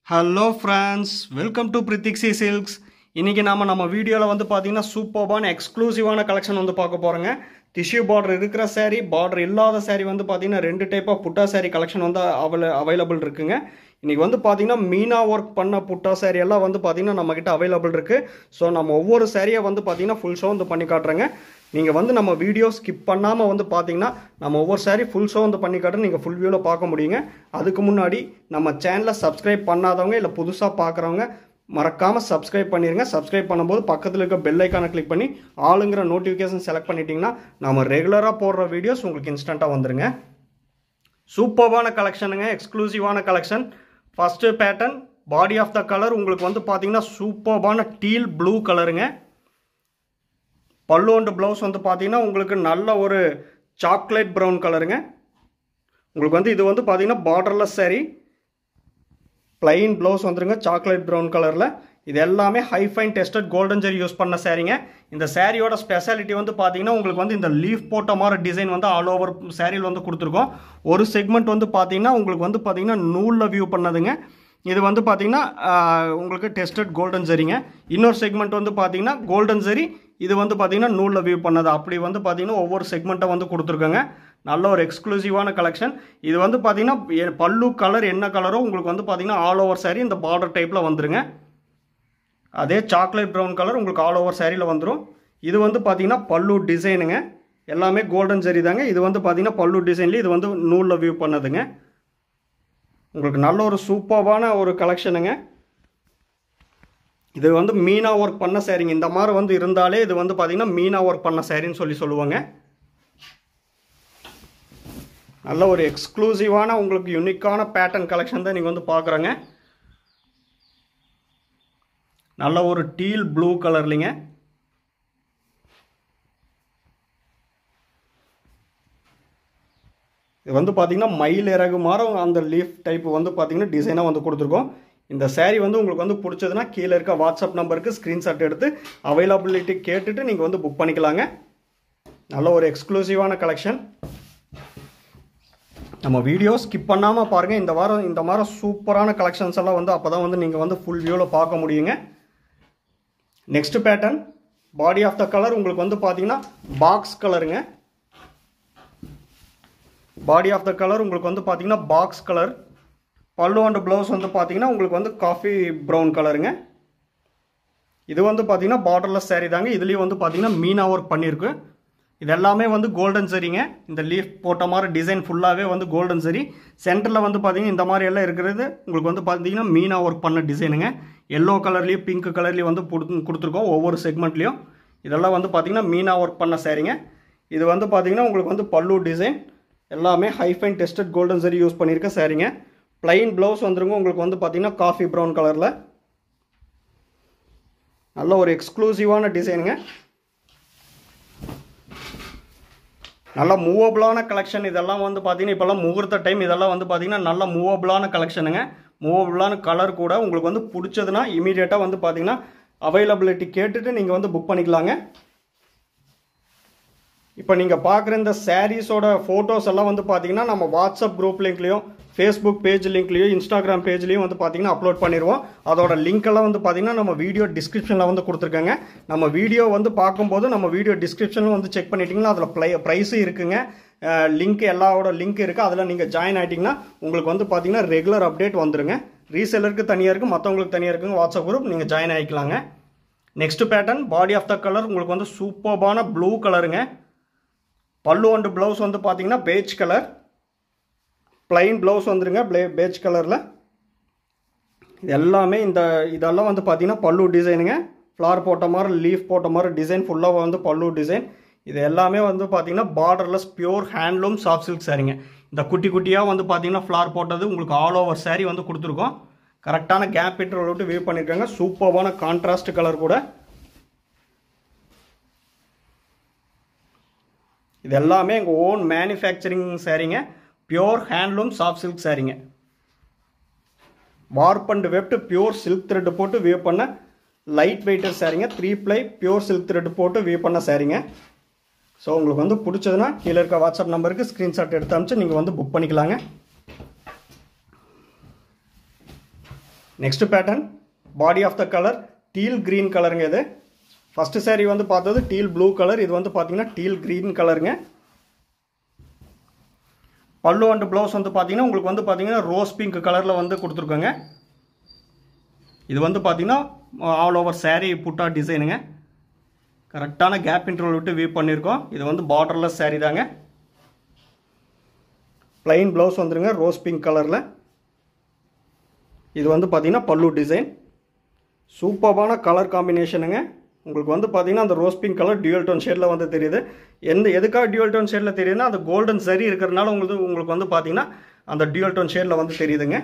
hello friends welcome to Prithiksi silks இன்றைக்கி நாம நம்ம வீடியோவில் வந்து பார்த்தீங்கன்னா சூப்பர்பான எக்ஸ்க்ளூசிவான கலெக்ஷன் வந்து பார்க்க போகிறோங்க டிஷ்யூ பார்டர் இருக்கிற saree பார்டர் இல்லாத saree வந்து பார்த்தீங்கன்னா ரெண்டு type of butta saree collection வந்து அவைல அவைலபிள் இருக்குங்க இன்றைக்கி வந்து பார்த்தீங்கன்னா மீனா ஒர்க் பண்ண புட்டா saree எல்லாம் வந்து பார்த்தீங்கன்னா நம்மக்கிட்ட அவைலபிள் இருக்குது ஸோ நம்ம ஒவ்வொரு சாரியை வந்து பார்த்தீங்கன்னா ஃபுல் ஷோ வந்து பண்ணி காட்டுறேங்க நீங்கள் வந்து நம்ம வீடியோ ஸ்கிப் பண்ணாமல் வந்து பார்த்தீங்கன்னா நம்ம ஒவ்வொரு சாரி ஃபுல் ஷோ வந்து பண்ணி காட்டுறோம் நீங்கள் ஃபுல் வியூவில் பார்க்க முடியுங்க அதுக்கு முன்னாடி நம்ம சேனலை சப்ஸ்கிரைப் பண்ணாதவங்க இல்லை புதுசாக பார்க்குறவங்க மறக்காமல் சப்ஸ்கிரைப் பண்ணிடுங்க சப்ஸ்கிரைப் பண்ணும்போது பக்கத்தில் இருக்க பெல் ஐக்கானை கிளிக் பண்ணி ஆளுங்கிற நோட்டிஃபிகேஷன் செலக்ட் பண்ணிட்டீங்கன்னா நம்ம ரெகுலராக போடுற வீடியோஸ் உங்களுக்கு இன்ஸ்டண்ட்டாக வந்துருங்க சூப்பர்வான கலெக்ஷனுங்க எக்ஸ்க்ளூசிவான collection first pattern body of the colour உங்களுக்கு வந்து பார்த்தீங்கன்னா சூப்பர்பான டீல் ப்ளூ கலருங்க பல்லு அண்டு ப்ளவுஸ் வந்து பார்த்தீங்கன்னா உங்களுக்கு நல்ல ஒரு சாக்லேட் ப்ரௌன் கலருங்க உங்களுக்கு வந்து இது வந்து பார்த்தீங்கன்னா பார்டர்லெஸ் saree பிளைன் ப்ளவுஸ் வந்துருங்க சாக்லேட் ப்ரௌன் கலரில் இது எல்லாமே high fine tested golden zari use பண்ண சாரீங்க இந்த சாரியோட ஸ்பெஷாலிட்டி வந்து பார்த்தீங்கன்னா உங்களுக்கு வந்து இந்த லீஃப் போட்ட மாதிரி டிசைன் வந்து ஆல் ஓவர் சாரியில் வந்து கொடுத்துருக்கோம் ஒரு செக்மெண்ட் வந்து பார்த்தீங்கன்னா உங்களுக்கு வந்து பார்த்தீங்கன்னா நூலில் வியூ பண்ணதுங்க இது வந்து பார்த்தீங்கன்னா ஆஹ், உங்களுக்கு டெஸ்டட் கோல்டன் ஜெரிங்க இன்னொரு செக்மெண்ட் வந்து பார்த்தீங்கன்னா கோல்டன் ஜெரி இது வந்து பார்த்தீங்கன்னா நூலில் வியூ பண்ணது அப்படி வந்து பார்த்தீங்கன்னா ஒவ்வொரு செக்மெண்ட்டை வந்து கொடுத்துருக்கோங்க நல்ல ஒரு எக்ஸ்க்ளூசிவான கலெக்ஷன் இது வந்து பார்த்தீங்கன்னா எ- பல்லு கலர் என்ன கலரோ உங்களுக்கு வந்து பார்த்தீங்கன்னா ஆல் ஓவர் saree இந்த பார்டர் டைப்பில் வந்துருங்க அதே சாக்லேட் ப்ரௌன் கலர் உங்களுக்கு ஆல் ஓவர் சாரியில் வந்துடும் இது வந்து பார்த்தீங்கன்னா பல்லு டிசைனுங்க எல்லாமே கோல்டன் ஜெரி தாங்க இது வந்து பார்த்தீங்கன்னா பல்லு டிசைன்லேயே இது வந்து நூலில் வியூ பண்ணதுங்க உங்களுக்கு நல்ல ஒரு சூப்பர்வான ஒரு கலெக்ஷனுங்க இது வந்து மீனா ஒர்க் பண்ண சாரிங்க இந்த மாதிரி வந்து இருந்தாலே இது வந்து பார்த்தீங்கன்னா மீனா ஒர்க் பண்ண சாரின்னு சொல்லி சொல்லுவாங்க நல்ல ஒரு எக்ஸ்க்ளூசிவான உங்களுக்கு யூனிக்கான பேட்டர்ன் கலெக்ஷன் தான் நீங்கள் வந்து பார்க்குறோங்க நல்ல ஒரு டீல் ப்ளூ கலர்லிங்க இது வந்து பார்த்தீங்கன்னா மயில் இறகு மாறும் அந்த லீஃப் டைப் வந்து பார்த்தீங்கன்னா டிசைனாக வந்து கொடுத்துருக்கோம் இந்த saree வந்து உங்களுக்கு வந்து பிடிச்சதுன்னா கீழே இருக்க வாட்ஸ்அப் நம்பருக்கு ஸ்க்ரீன்ஷாட் எடுத்து அவைலபிலிட்டி கேட்டுட்டு நீங்கள் வந்து புக் பண்ணிக்கலாங்க நல்ல ஒரு எக்ஸ்க்ளூசிவான கலெக்ஷன் நம்ம வீடியோ ஸ்கிப் பண்ணாமல் பாருங்கள் இந்த வாரம் இந்த வாரம் சூப்பரான கலெக்ஷன்ஸ் எல்லாம் வந்து அப்போ தான் வந்து நீங்கள் வந்து ஃபுல் வியூவில் பார்க்க முடியுங்க next pattern body of the colour உங்களுக்கு வந்து பார்த்தீங்கன்னா பாக்ஸ் கலருங்க பாடி ஆஃப் த கலர் உங்களுக்கு வந்து பார்த்தீங்கன்னா box colour pallu and blouse வந்து பார்த்தீங்கன்னா உங்களுக்கு வந்து காஃபி ப்ரௌன் கலருங்க இது வந்து பார்த்தீங்கன்னா பார்டர்லெஸ் saree தாங்க இதுலேயும் வந்து பார்த்தீங்கன்னா மீனா ஒர்க் பண்ணியிருக்கு இது எல்லாமே வந்து கோல்டன் சரிங்க இந்த லீஃப் போட்ட மாதிரி டிசைன் ஃபுல்லாகவே வந்து கோல்டன் சரி சென்டரில் வந்து பார்த்தீங்கன்னா இந்த மாதிரி எல்லாம் இருக்கிறது உங்களுக்கு வந்து பார்த்தீங்கன்னா மீனா ஒர்க் பண்ண டிசைனுங்க எல்லோ கலர்லேயும் பிங்க் கலர்லேயும் வந்து கொடுத்து கொடுத்துருக்கோம் ஒவ்வொரு செக்மெண்ட்லேயும் இதெல்லாம் வந்து பார்த்தீங்கன்னா மீனா ஒர்க் பண்ண சாரீங்க இது வந்து பார்த்தீங்கன்னா உங்களுக்கு வந்து பல்லு டிசைன் எல்லாமே high fine tested golden zari use பண்ணியிருக்க சாரீங்க plain ப்ளவுஸ் வந்துருங்க உங்களுக்கு வந்து பார்த்தீங்கன்னா காஃபி ப்ரௌன் கலரில் நல்ல ஒரு எக்ஸ்க்ளூசிவான டிசைனுங்க நல்ல மூவபிளான கலெக்ஷன் இதெல்லாம் வந்து பார்த்தீங்கன்னா இப்போல்லாம் முகூர்த்த டைம் இதெல்லாம் வந்து பார்த்தீங்கன்னா நல்ல மூவபிளான கலெக்ஷனுங்க மூவபிளான கலர் கூட உங்களுக்கு வந்து பிடிச்சதுன்னா இமீடியட்டாக வந்து பார்த்தீங்கன்னா அவைலபிலிட்டி கேட்டுட்டு நீங்கள் வந்து புக் பண்ணிக்கலாங்க இப்போ நீங்கள் பார்க்குற இந்த சாரீஸோட ஃபோட்டோஸ் எல்லாம் வந்து பார்த்தீங்கன்னா நம்ம வாட்ஸ்அப் குரூப் லிங்க்லேயும் ஃபேஸ்புக் பேஜ் லிங்க்லேயும் இன்ஸ்டாகிராம் பேஜ்லேயும் வந்து பார்த்தீங்கன்னா அப்லோட் பண்ணிடுவோம் அதோட லிங்க் எல்லாம் வந்து பார்த்தீங்கன்னா நம்ம வீடியோ டிஸ்கிரிப்ஷனில் வந்து கொடுத்துருக்கேங்க நம்ம வீடியோ வந்து பார்க்கும்போது நம்ம வீடியோ டிஸ்கிரிப்ஷனில் வந்து செக் பண்ணிட்டீங்கன்னா அதில் ப்ளை ப்ரைஸும் இருக்குங்க லிங்க் எல்லாவோட லிங்க் இருக்குது அதில் நீங்கள் ஜாயின் ஆகிட்டிங்கன்னா உங்களுக்கு வந்து பார்த்தீங்கன்னா ரெகுலர் அப்டேட் வந்துருங்க ரீசெல்லருக்கு தனியாக இருக்குது மற்றவங்களுக்கு தனியாக இருக்குங்க வாட்ஸ்அப் குரூப் நீங்கள் ஜாயின் ஆகிக்கலாங்க next pattern body of the colour உங்களுக்கு வந்து சூப்பர்பான ப்ளூ கலருங்க பல்லு அண்டு ப்ளவுஸ் வந்து பார்த்தீங்கன்னா பேஜ் கலர் plain ப்ளவுஸ் வந்துருங்க ப்ளே பேஜ் கலரில் இது எல்லாமே இந்த இதெல்லாம் வந்து பார்த்தீங்கன்னா பல்லு டிசைனுங்க ஃப்ளார் போட்ட மாதிரி லீஃப் போட்ட மாதிரி டிசைன் ஃபுல்லாக வந்து பல்லு டிசைன் இது எல்லாமே வந்து பார்த்தீங்கன்னா borderless pure handloom soft silk சாரீங்க இந்த குட்டி குட்டியாக வந்து பார்த்தீங்கன்னா ஃப்ளார் போட்டது உங்களுக்கு ஆல் ஓவர் saree வந்து கொடுத்துருக்கோம் கரெக்டான கேப் இன்டர்வல் விட்டு வியூ பண்ணியிருக்காங்க சூப்பர்வான கான்ட்ராஸ்ட் கலர் கூட இது எல்லாமே எங்கள் ஓன் மேனுஃபேக்சரிங் சாரீங்க பியோர் ஹேண்ட்லூம் சாஃப்ட் சில்க் சாரீங்க warp and weft pure silk thread போட்டு வியூ பண்ண லைட் வெயிட்டர் சாரீங்க three ply pure silk thread போட்டு வியூ பண்ண சாரீங்க ஸோ உங்களுக்கு வந்து பிடிச்சதுன்னா கீழே இருக்க வாட்ஸ்அப் நம்பருக்கு ஸ்க்ரீன்ஷாட் எடுத்து அனுப்பிச்சு நீங்கள் வந்து புக் பண்ணிக்கலாங்க next pattern body of the colour teal green கலருங்க இது ஃபஸ்ட்டு saree வந்து பார்த்தது டீல் ப்ளூ கலர் இது வந்து பார்த்தீங்கன்னா டீல் க்ரீன் கலருங்க பல்லு அண்ட் ப்ளவுஸ் வந்து பார்த்தீங்கன்னா உங்களுக்கு வந்து பார்த்தீங்கன்னா ரோஸ் பிங்க் கலரில் வந்து கொடுத்துருக்கோங்க இது வந்து பார்த்தீங்கன்னா ஆல் ஓவர் saree புட்டா டிசைனுங்க கரெக்டான கேப் இன்டர்வல் விட்டு வியூ பண்ணியிருக்கோம் இது வந்து பார்டர்லெஸ் saree தாங்க plain ப்ளவுஸ் வந்துருங்க ரோஸ் பிங்க் கலரில் இது வந்து பார்த்தீங்கன்னா பல்லு டிசைன் சூப்பர்பான கலர் காம்பினேஷனுங்க உங்களுக்கு வந்து பார்த்தீங்கன்னா அந்த rose pink colour dual tone ஷேடில் வந்து தெரியுது எந்த எதுக்காக டியூல் டோன் ஷேடில் தெரியுதுன்னா அந்த கோல்டன் சரி இருக்கிறனால உங்களுக்கு உங்களுக்கு வந்து பார்த்தீங்கன்னா அந்த டியூல் டோன் ஷேடில் வந்து தெரியுதுங்க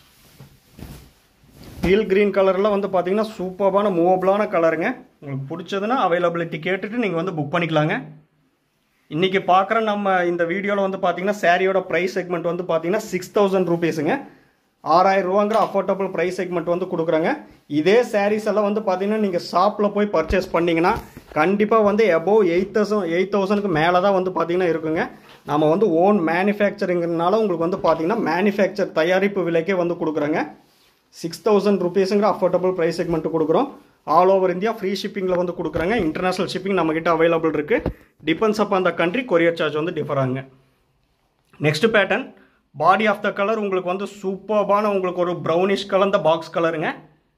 டீல் க்ரீன் கலரில் வந்து பார்த்தீங்கன்னா சூப்பர்பான மூவபிளான கலருங்க உங்களுக்கு பிடிச்சதுன்னா அவைலபிலிட்டி கேட்டுட்டு நீங்கள் வந்து புக் பண்ணிக்கலாங்க இன்றைக்கி பார்க்குற நம்ம இந்த வீடியோவில் வந்து பார்த்தீங்கன்னா சாரியோட ப்ரைஸ் செக்மெண்ட் வந்து பார்த்தீங்கன்னா சிக்ஸ் தௌசண்ட் ருபீஸுங்க ஆறாயிரம் ரூபாங்கிற அஃபோர்டபுள் ப்ரைஸ் செக்மெண்ட் வந்து கொடுக்குறாங்க இதே சாரீஸ் எல்லாம் வந்து பார்த்தீங்கன்னா நீங்கள் ஷாப்பில் போய் பர்ச்சேஸ் பண்ணிங்கன்னா கண்டிப்பாக வந்து எபோவ் எயிட் தௌசண்ட் எயிட் தௌசண்ட்க்கு மேலே தான் வந்து பார்த்தீங்கன்னா இருக்குங்க நம்ம வந்து ஓன் மேனுஃபேக்சரிங்கிறதுனால உங்களுக்கு வந்து பார்த்தீங்கன்னா மேனுஃபேக்சர் தயாரிப்பு விலைக்கே வந்து கொடுக்குறாங்க சிக்ஸ் தௌசண்ட் ருபீஸுங்கிற அஃபோர்டபுள் ப்ரைஸ் செக்மெண்ட் கொடுக்குறோம் ஆல் ஓவர் இந்தியா ஃப்ரீ ஷிப்பிங்கில் வந்து கொடுக்குறாங்க இன்டர்நேஷனல் ஷிப்பிங் நம்மக்கிட்ட அவைலபிள் இருக்குது டிபெண்ட்ஸ் அப் அந்த கண்ட்ரி கொரியர் சார்ஜ் வந்து டிஃபர் ஆகுங்க next pattern body of the colour உங்களுக்கு வந்து சூப்பர்பான உங்களுக்கு ஒரு ப்ரௌனிஷ் கலந்த பாக்ஸ் கலருங்க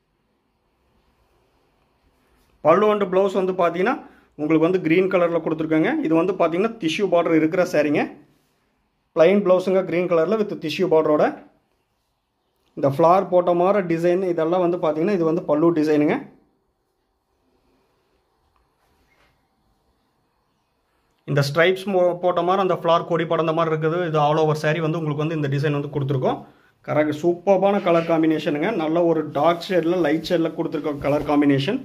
பல்லு அண்டு ப்ளவுஸ் வந்து பார்த்தீங்கன்னா உங்களுக்கு வந்து க்ரீன் கலரில் கொடுத்துருக்காங்க இது வந்து பார்த்தீங்கன்னா டிஷ்யூ பார்டர் இருக்கிற சாரீங்க ப்ளைன் ப்ளவுஸுங்க க்ரீன் கலரில் வித் டிஷ்யூ பார்டரோட இந்த ஃப்ளார் போட்ட மாதிரி டிசைன் இதெல்லாம் வந்து பார்த்தீங்கன்னா இது வந்து பல்லு டிசைனுங்க இந்த ஸ்ட்ரைப்ஸ் போட்ட மாதிரி அந்த ஃப்ளார் கொடி படந்த மாதிரி இருக்குது இது ஆல் ஓவர் saree வந்து உங்களுக்கு வந்து இந்த டிசைன் வந்து கொடுத்துருக்கோம் கரெக்ட் சூப்பர்பான கலர் காம்பினேஷனுங்க நல்ல ஒரு டார்க் ஷேடில் லைட் ஷேடில் கொடுத்துருக்க கலர் காம்பினேஷன்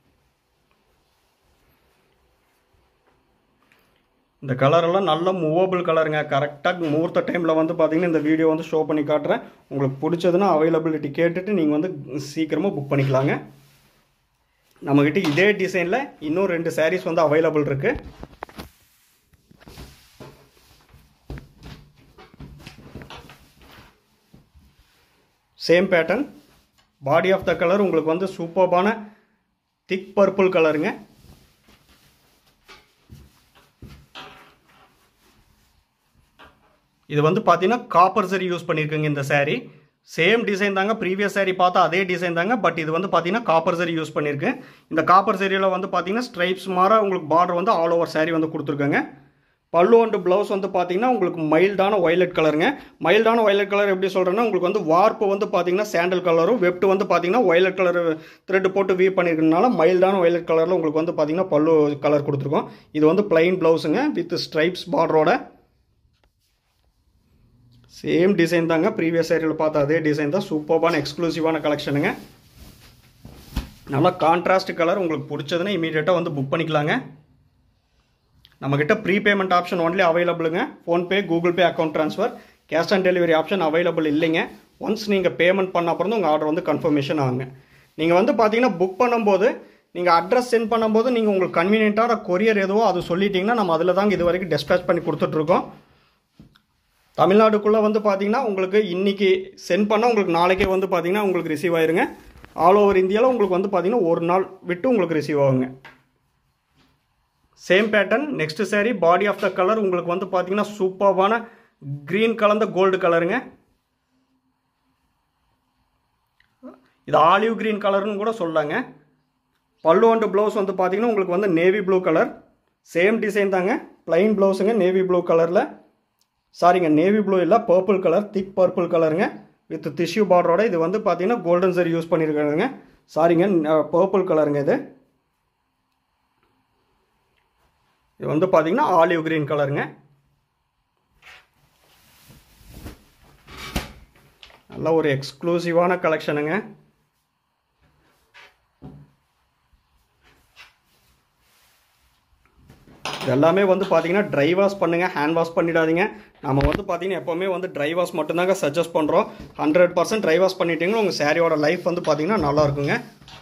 இந்த கலரெல்லாம் நல்ல மூவபிள் கலருங்க கரெக்டாக முகூர்த்த டைமில் வந்து பார்த்தீங்கன்னா இந்த வீடியோ வந்து ஷோ பண்ணி காட்டுறேன் உங்களுக்கு பிடிச்சதுன்னா அவைலபிலிட்டி கேட்டுட்டு நீங்கள் வந்து சீக்கிரமாக புக் பண்ணிக்கலாங்க நம்மக்கிட்ட இதே டிசைனில் இன்னும் ரெண்டு sarees வந்து அவைலபிள் இருக்குது same pattern body of the colour உங்களுக்கு வந்து சூப்பர்பான திக் பர்பிள் கலருங்க இது வந்து பார்த்தீங்கன்னா காப்பர் சரி யூஸ் பண்ணியிருக்கேங்க இந்த saree சேம் டிசைன் தாங்க ப்ரீவியஸ் saree பார்த்தா அதே டிசைன் தாங்க பட் இது வந்து பார்த்தீங்கன்னா காப்பர் சரி யூஸ் பண்ணியிருக்கேன் இந்த காப்பர் சரியில் வந்து பார்த்தீங்கன்னா ஸ்ட்ரைப்ஸ் மாற உங்களுக்கு பார்டர் வந்து ஆல் ஓவர் saree வந்து கொடுத்துருக்காங்க பல்லு அண்ட் ப்ளவுஸ் வந்து பார்த்தீங்கன்னா உங்களுக்கு மைல்டான வயலட் கலருங்க மைல்டான வயலட் கலர் எப்படி சொல்கிறேன்னா உங்களுக்கு வந்து வார்ப்பு வந்து பார்த்தீங்கன்னா சாண்டல் கலரும் வெப்ட் வந்து பார்த்தீங்கன்னா வயலட் கலர் த்ரெட் போட்டு வீவ் பண்ணியிருக்கனால மைல்டான வயலட் கலரில் உங்களுக்கு வந்து பார்த்தீங்கன்னா பல்லு கலர் கொடுத்துருக்கோம் இது வந்து பிளைன் ப்ளவுஸுங்க வித் ஸ்ட்ரைப்ஸ் பார்டரோட சேம் டிசைன் தாங்க ப்ரீவியஸ் ஏரியாவில் பார்த்த அதே டிசைன் தான் சூப்பர்பான எக்ஸ்க்ளூசிவான கலெக்ஷனுங்க நல்லா கான்ட்ராஸ்ட் கலர் உங்களுக்கு பிடிச்சதுன்னா இமீடியட்டாக வந்து புக் பண்ணிக்கலாங்க நம்மக்கிட்ட ப்ரீ பேமெண்ட் ஆப்ஷன் ஒன்லி அவைலபிளுங்க PhonePe Google Pay account transfer cash on delivery option available இல்லைங்க ஒன்ஸ் நீங்கள் பேமெண்ட் பண்ண அப்புறம் தான் உங்கள் ஆர்டர் வந்து கன்ஃபர்மேஷன் ஆகுங்க நீங்கள் வந்து பார்த்தீங்கன்னா புக் பண்ணும்போது நீங்கள் அட்ரஸ் சென்ட் பண்ணும்போது நீங்கள் உங்களுக்கு கன்வீனியண்ட்டான கொரியர் எதுவோ அது சொல்லிட்டீங்கன்னா நம்ம அதில் தாங்க இது வரைக்கும் டிஸ்பேச் பண்ணி கொடுத்துட்ருக்கோம் தமிழ்நாடுக்குள்ளே வந்து பார்த்தீங்கன்னா உங்களுக்கு இன்றைக்கி சென்ட் பண்ணால் உங்களுக்கு நாளைக்கே வந்து பார்த்தீங்கன்னா உங்களுக்கு ரிசீவ் ஆயிருங்க ஆல் ஓவர் இந்தியாவில் உங்களுக்கு வந்து பார்த்தீங்கன்னா ஒரு நாள் விட்டு உங்களுக்கு ரிசீவ் ஆகுங்க same pattern next saree body of the colour உங்களுக்கு வந்து பார்த்தீங்கன்னா சூப்பர்பான க்ரீன் கலந்த கோல்டு கலருங்க இது ஆலிவ் க்ரீன் கலர்னு கூட சொல்லாங்க பல்லு அண்ட் ப்ளவுஸ் வந்து பார்த்தீங்கன்னா உங்களுக்கு வந்து navy blue colour same design தாங்க ப்ளைன் ப்ளவுஸுங்க நேவி ப்ளூ கலரில் சாரிங்க நேவி ப்ளூ இல்லை பர்பிள் கலர் திக் பர்பிள் கலருங்க வித் டிஷ்யூ பார்டரோட இது வந்து பார்த்தீங்கன்னா கோல்டன் சரி யூஸ் பண்ணியிருக்காங்க சாரிங்க பர்பிள் கலருங்க இது இது வந்து பார்த்தீங்கன்னா ஆலிவ் கிரீன் கலருங்க நல்ல ஒரு எக்ஸ்க்ளூசிவான கலெக்ஷனுங்க இது எல்லாமே வந்து பார்த்தீங்கன்னா ட்ரை வாஷ் பண்ணுங்கள் ஹேண்ட் வாஷ் பண்ணிடாதீங்க நம்ம வந்து பார்த்தீங்கன்னா எப்போவுமே வந்து ட்ரை வாஷ் மட்டும்தாங்க சஜஸ்ட் பண்ணுறோம் ஹண்ட்ரட் பர்சன்ட் ட்ரை வாஷ் பண்ணிட்டீங்கன்னா உங்கள் சாரியோட லைஃப் வந்து பார்த்தீங்கன்னா நல்லா இருக்குங்க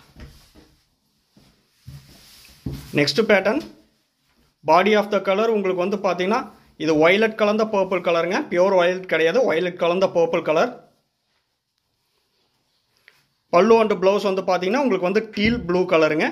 next pattern body of the colour உங்களுக்கு வந்து பார்த்தீங்கன்னா இது ஒய்லட் கலந்த பர்பிள் கலருங்க பியூர் ஒய்லட் கிடையாது ஒய்லட் கலந்த purple colour pallu and blouse வந்து பார்த்தீங்கன்னா உங்களுக்கு வந்து டீல் ப்ளூ கலருங்க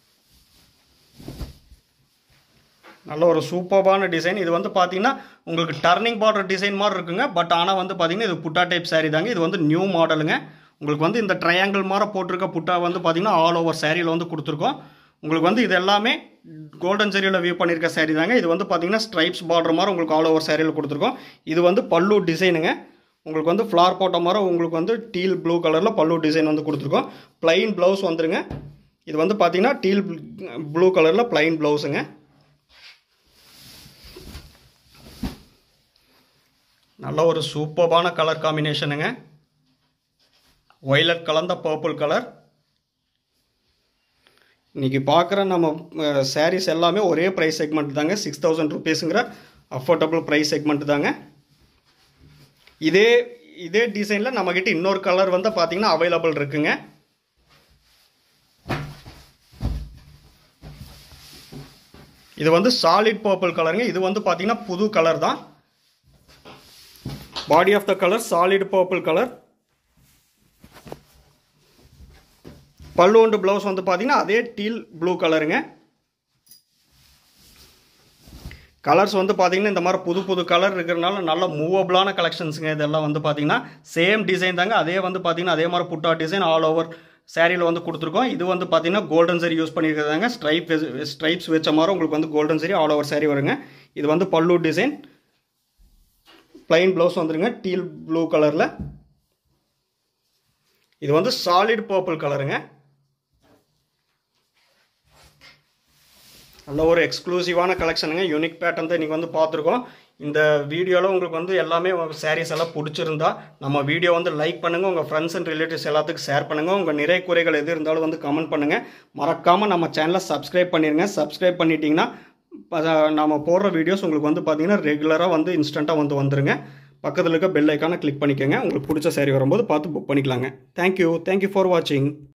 நல்ல ஒரு சூப்பர்பான டிசைன் இது வந்து பார்த்தீங்கன்னா உங்களுக்கு டர்னிங் பார்டர் டிசைன் மாதிரி இருக்குங்க பட் ஆனால் வந்து பார்த்தீங்கன்னா இது புட்டா டைப் saree தாங்க இது வந்து நியூ மாடலுங்க உங்களுக்கு வந்து இந்த ட்ரையாங்கிள் மாதிரி போட்டிருக்க புட்டா வந்து பார்த்தீங்கன்னா ஆல் ஓவர் சாரியில் வந்து கொடுத்துருக்கோம் உங்களுக்கு வந்து இது எல்லாமே கோல்டன் சரியில் வியூ பண்ணியிருக்க saree தாங்க இது வந்து பார்த்தீங்கன்னா ஸ்ட்ரைப்ஸ் பார்டர் மாதிரி உங்களுக்கு ஆல் ஓவர் சாரியில் கொடுத்துருக்கோம் இது வந்து பல்லு டிசைனுங்க உங்களுக்கு வந்து ஃப்ளார் போட்ட மாதிரி உங்களுக்கு வந்து டீல் ப்ளூ கலரில் பல்லு டிசைன் வந்து கொடுத்துருக்கோம் ப்ளைன் ப்ளவுஸ் வந்துருங்க இது வந்து பார்த்தீங்கன்னா டீல் ப்ளூ கலரில் ப்ளைன் ப்ளவுஸுங்க நல்ல ஒரு சூப்பர்பான கலர் காம்பினேஷனுங்க ஒய்லட் கலந்த பர்பிள் கலர் இன்றைக்கி பார்க்குற நம்ம சாரீஸ் எல்லாமே ஒரே ப்ரைஸ் செக்மெண்ட் தாங்க சிக்ஸ் தௌசண்ட் ருபீஸுங்கிற அஃபோர்டபுள் ப்ரைஸ் செக்மெண்ட் தாங்க இதே இதே டிசைனில் நம்மக்கிட்ட இன்னொரு கலர் வந்து பார்த்தீங்கன்னா அவைலபிள் இருக்குங்க இது வந்து சாலிட் பர்பிள் கலருங்க இது வந்து பார்த்தீங்கன்னா புது கலர் தான் body of the colour solid purple colour pallu ஒன்று ப்ளவுஸ் வந்து பார்த்தீங்கன்னா அதே டீல் ப்ளூ கலருங்க கலர்ஸ் வந்து பார்த்தீங்கன்னா இந்த மாதிரி புது புது கலர் இருக்கிறனால நல்ல மூவபிளான கலெக்ஷன்ஸுங்க இதெல்லாம் வந்து பார்த்தீங்கன்னா சேம் டிசைன் தாங்க அதே வந்து பார்த்தீங்கன்னா அதே மாதிரி புட்டா டிசைன் ஆல் ஓவர் சாரியில் வந்து கொடுத்துருக்கோம் இது வந்து பார்த்தீங்கன்னா golden zari use பண்ணியிருக்கிறதாங்க stripe stripes வச்ச மாதிரி உங்களுக்கு வந்து கோல்டன் சரி ஆல் ஓவர் சாரி வருங்க இது வந்து பல்லு டிசைன் பிளைன் ப்ளவுஸ் வந்துருங்க டீல் ப்ளூ கலரில் இது வந்து சாலிட் பர்பிள் கலருங்க நல்ல ஒரு எக்ஸ்க்ளூசிவான கலெக்ஷனுங்க யூனிக் பேட்டர்ன் தான் இன்றைக்கி வந்து பார்த்துருக்கோம் இந்த வீடியோவில் உங்களுக்கு வந்து எல்லாமே சாரீஸ் எல்லாம் பிடிச்சிருந்தா நம்ம வீடியோ வந்து லைக் பண்ணுங்கள் உங்கள் ஃப்ரெண்ட்ஸ் அண்ட் ரிலேட்டிவ்ஸ் எல்லாத்துக்கும் ஷேர் பண்ணுங்கள் உங்கள் நிறை குறைகள் எது இருந்தாலும் வந்து கமெண்ட் பண்ணுங்கள் மறக்காமல் நம்ம சேனலை சப்ஸ்கிரைப் பண்ணிடுங்க சப்ஸ்கிரைப் பண்ணிட்டீங்கன்னா நம்ம போடுற வீடியோஸ் உங்களுக்கு வந்து பார்த்தீங்கன்னா ரெகுலராக வந்து இன்ஸ்டண்ட்டாக வந்து வந்துருங்க பக்கத்தில் இருக்க பெல் ஐக்கானை கிளிக் பண்ணிக்கோங்க உங்களுக்கு பிடிச்ச சாரி வரும்போது பார்த்து புக் பண்ணிக்கலாங்க தேங்க்யூ தேங்க்யூ ஃபார் வாட்சிங்